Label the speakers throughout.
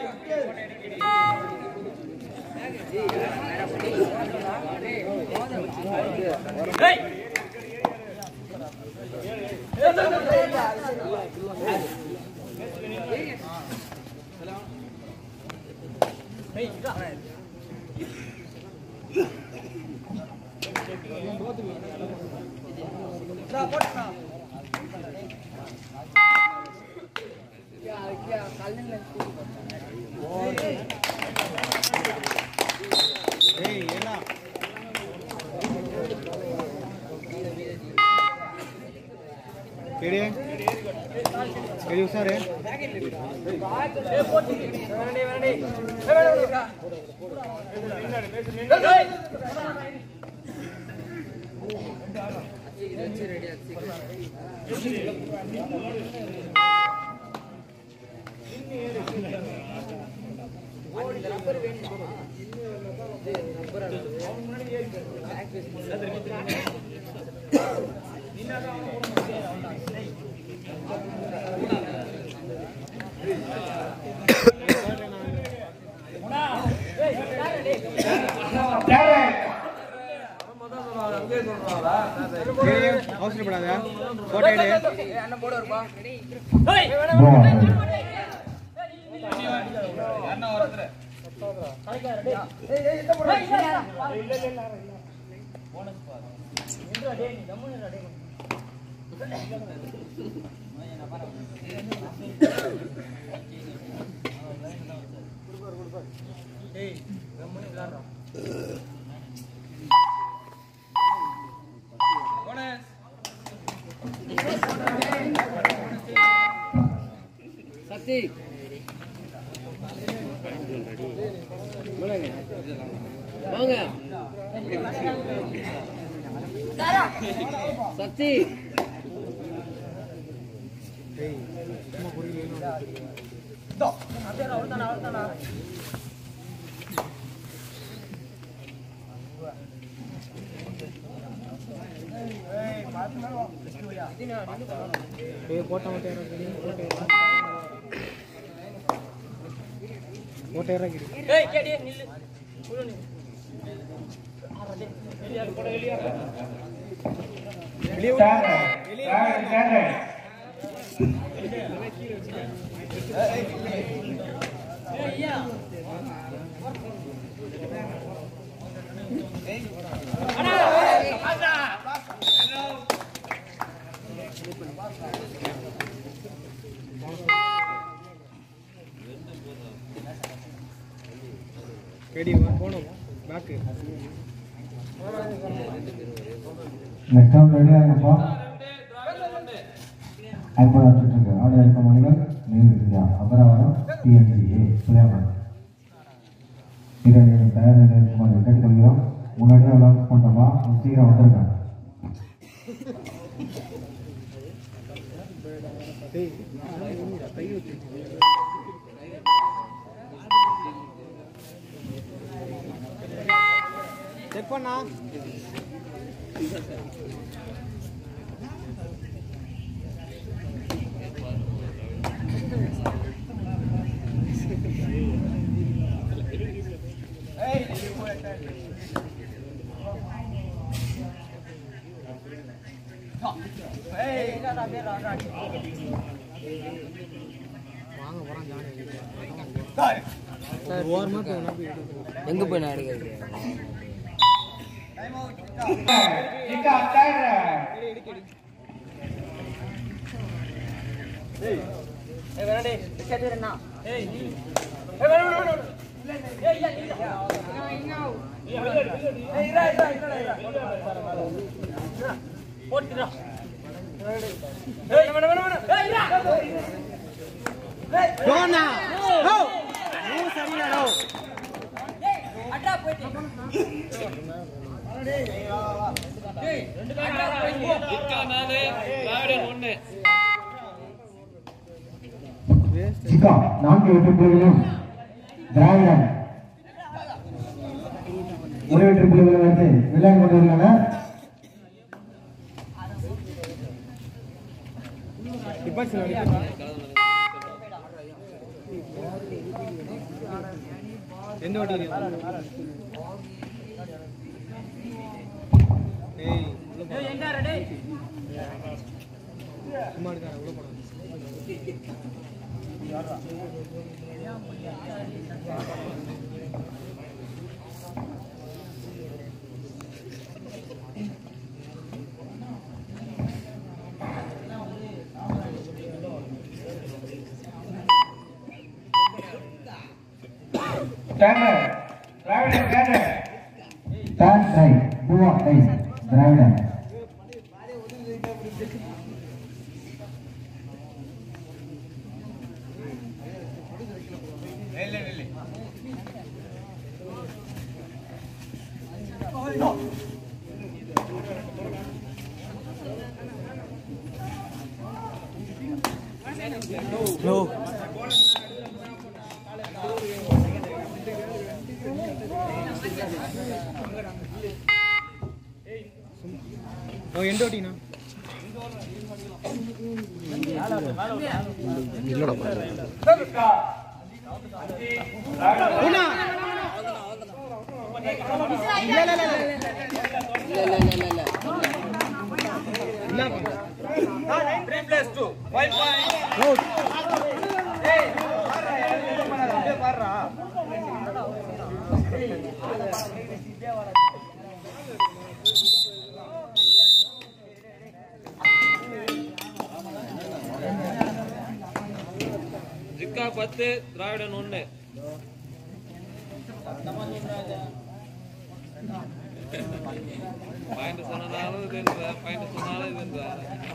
Speaker 1: ஏய் ஏடா கேடி கேடி உசாரு கேடி அவசரப்படாத போட்டோ எடு
Speaker 2: சக்தி
Speaker 1: ஏய் போட்டோ மட்டும் ஏறா கேடி போட்டோ ஏறா போட்டோ ஏறா கேடி வெளியே கேடி போனோம் பேக்கு
Speaker 3: நெக்ஸ்ட் ரவுண்ட் ரெடியாக இருங்கப்பா ஐம்பது வச்சுட்டு ஆடு இருக்க மணிகள் நீர்யா அபராவரம் டிஎன்சிஏ பிள்ளையாமன் இரண்டு தயார் நிலையில் இருக்குமாறு கேட்டுக்கொள்கிறோம் முன்னாடியே அலௌன்ஸ் பண்ணுறோமா சீக்கிரம் வந்துருங்க
Speaker 1: செக் பண்ணா வாங்க போறான் ஜானி ஒரு ஓரமா போய் வேணா போய் எடுக்கணும்
Speaker 2: எங்க போய் நான் எடுக்கிறது
Speaker 1: டோனா நோ நோ சரியா நோ
Speaker 3: சிக்கா நான்கு வெற்றி புள்ளிகளும் திராவிடன் ஒரு வெற்றி புள்ளிகளும் எடுத்து விளையாடி கொண்டிருக்கின்றனர்
Speaker 1: டிபாசிட் எந்த வட்டி ஏய் உள்ள போடா. சும்மா இருக்காரு உள்ள போடா
Speaker 3: Standard. Dravidan standard. Stand right. Do or die. Dravidan.
Speaker 1: ஓ எந்த வட்டிண்ணா இல்லடா இல்ல இல்ல இல்ல இல்ல
Speaker 2: ஜிக்கா பத்து திராவிடன் ஒண்ணு பாயிண்ட் சொன்னதாலும் இது இருந்தா பாயிண்ட் சொன்னாலும் இது இருந்தா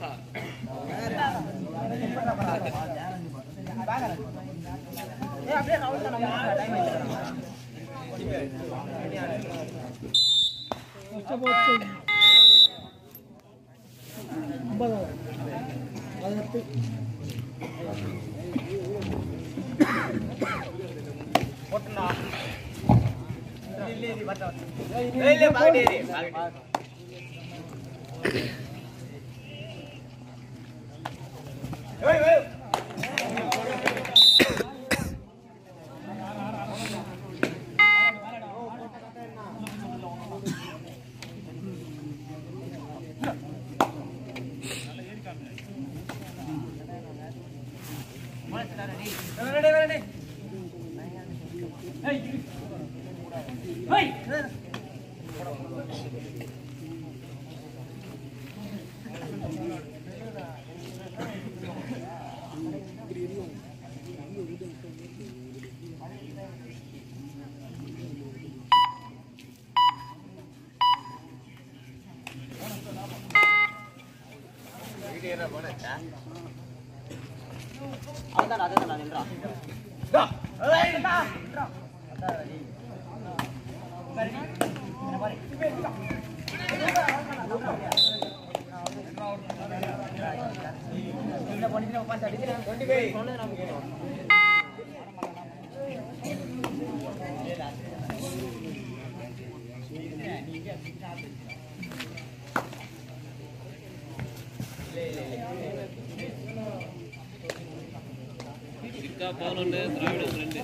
Speaker 2: ஜிக்கா பதினொன்னு திராவிடன் ரெண்டு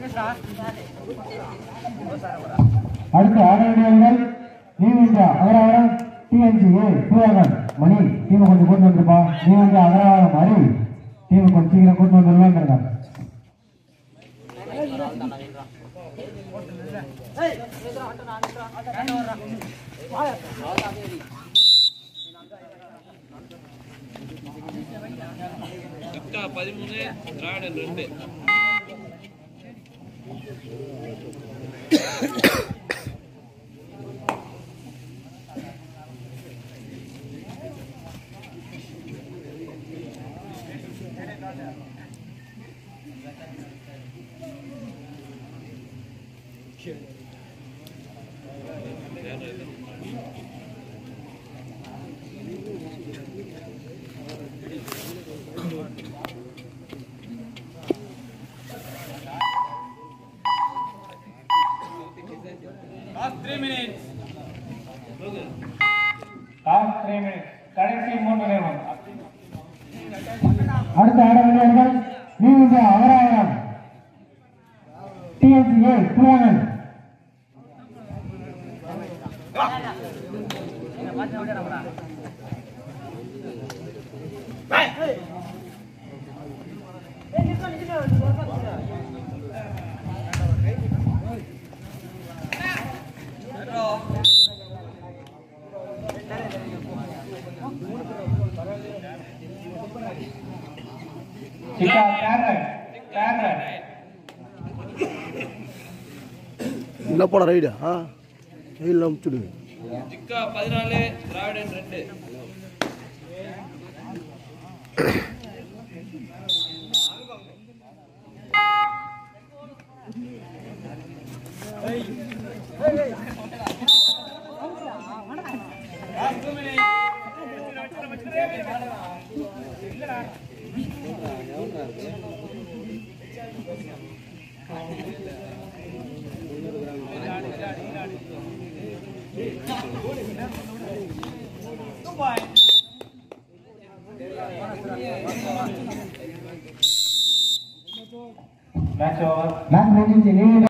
Speaker 3: அடுத்து ஆட வேண்டியவர்கள் நியூ இந்தியா அகராவரம் டிஎன்சிஏ பூரகன் மணி டீமை கொஞ்சம் கூட்டு வந்துருப்பா நியூ இந்தியா அகராவரம் மணி டீமை கொஞ்சம் சீக்கிரம் கூட்டு வந்துருவாங்க
Speaker 2: சிக்கா பதிமூணு திராவிடன் ரெண்டு
Speaker 3: அடுத்து ஆட வேண்டியவர்கள் நியூ இந்தியா அகராவரம் டிஎன்சிஏ பூரகன்
Speaker 4: இல்லை போட ரைடா ஆ வெயில் அமுச்சுடு
Speaker 2: சிக்கா பதினாலு திராவிடன் ரெண்டு
Speaker 3: மேட்ச் முடிஞ்சு நியூ